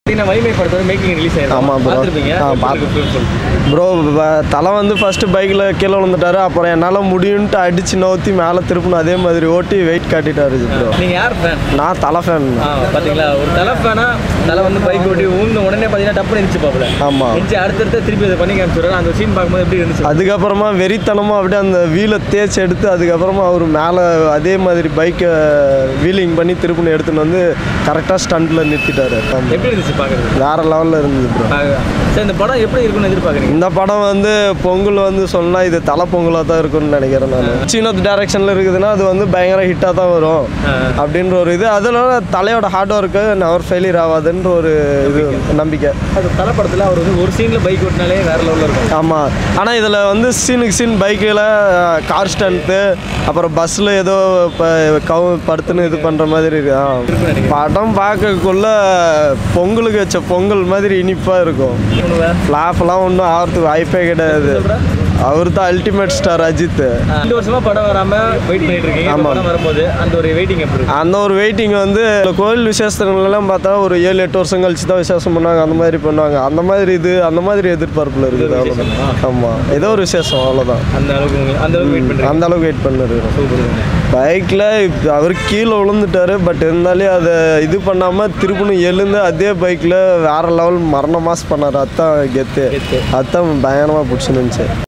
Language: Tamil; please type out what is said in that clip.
பார்த்தீங்கன்னா வலிமை படத்தோட மேக்கிங் ரிலீஸ் ஆயிருக்கும் ஆமா bro. பார்த்துருப்பீங்க ஆ, எப்படி பார்த்து- இருக்கு film சொல்லுங்க. ப்ரோ தலை வந்து ஃபஸ்ட்டு பைக்கில் கீழே விழுந்துட்டாரு அப்புறம் என்னால் முடியும்ட்டு அடித்து நவுத்தி மேலே திருப்பணும் அதே மாதிரி ஓட்டி வெயிட் காட்டிட்டாரு ப்ரோ நீங்க யார் ஃபேன் நான் தலை ஃபேன் ஆ பாத்தீங்களா ஒரு தலை ஃபேனா தலை வந்து பைக் ஓட்டி ஊர்ந்த உடனே பாத்தீங்கன்னா டப்பு இருந்துச்சு பாப்பல ஆமாம் இருந்துச்சு அடுத்தடுத்து திருப்பி அதை பண்ணி காமிச்சுடுறாரு அந்த சீன் பார்க்கும்போது எப்படி இருந்துச்சு அதுக்கப்புறமா வெறித்தனமாக அப்படியே அந்த வீலை தேய்ச்சி எடுத்து அதுக்கப்புறமா அவர் மேலே அதே மாதிரி பைக்கை வீலிங் பண்ணி திருப்பணி எடுத்துன்னு வந்து கரெக்டாக ஸ்டண்ட்டில் நிறுத்திட்டாரு ஆமா. எப்படி இருந்துச்சு பாக்குறது வேற லெவலில் இருந்தது ப்ரோ சரி இந்த படம் எப்படி இருக்கும்னு எதிர்பார்க்குறீங்க இந்த படம் வந்து பொங்கல் வந்து சொன்னா இது தலை பொங்கலாக தான் இருக்கும்னு நினைக்கிறேன் நான் சீனத் டைரக்ஷனில் இருக்குதுன்னா அது வந்து பயங்கர ஹிட்டாக தான் வரும் அப்படின்ற ஒரு இது அதனால தலையோட ஹார்ட் ஒர்க்கு நவர் ஃபெயிலியர் ஆகாதுன்ற ஒரு இது நம்பிக்கை அது தலை படத்துல அவர் வந்து ஒரு சீன்ல பைக் ஓட்டினாலே வேற லெவலில் இருக்கும் ஆமாம் ஆனால் இதில் வந்து சீனுக்கு சீன் பைக்கில் கார் ஸ்டண்ட்டு அப்புறம் பஸ்ஸில் ஏதோ இப்போ கவு படுத்துன்னு இது பண்ணுற மாதிரி இருக்கு ஆ. படம் பார்க்கக்குள்ள பொங்கலுக்கு வச்ச பொங்கல் மாதிரி இனிப்பாக இருக்கும் பண்ணுவேன் ஃப்ளாப்லாம் ஒன்றும் ஆகிறதுக்கு வாய்ப்பே கிடையாது அவர் தான் அல்டிமேட் ஸ்டார் அஜித் ரெண்டு வருஷமா படம் வராம வெயிட் பண்ணிட்டு இருக்கீங்க இப்ப ஆமா. படம் வரும்போது அந்த ஒரு வெயிட்டிங் எப்படி இருக்கு அந்த ஒரு வெயிட்டிங் வந்து இந்த கோயில் விசேஷத்துலலாம் பார்த்தா ஒரு ஏழு எட்டு வருஷம் கழிச்சு தான் விசேஷம் பண்ணுவாங்க அந்த மாதிரி பண்ணுவாங்க அந்த மாதிரி இது அந்த மாதிரி எதிர்பார்ப்பில் இருக்குது அவ்வளோதான் ஆமாம் ஏதோ ஒரு விசேஷம் அவ்வளோதான் அந்த அளவுக்கு உங்களுக்கு- அந்த அளவுக்கு வெயிட் பண்றீங்க அந்த அளவுக்கு வெயிட் பண்ணிருக்கிறோம் சூப்பர் பைக்கில் அவர் கீழே விழுந்துட்டாரு பட் இருந்தாலே அதை இது பண்ணாமல் திருப்பணும் எழுந்து அதே பைக்கில் வேற லெவல் மரண மாஸ் பண்ணார் அதான் கெத்து கெத்து. அதான் பயங்கரமாக பிடிச்சிருந்துச்சு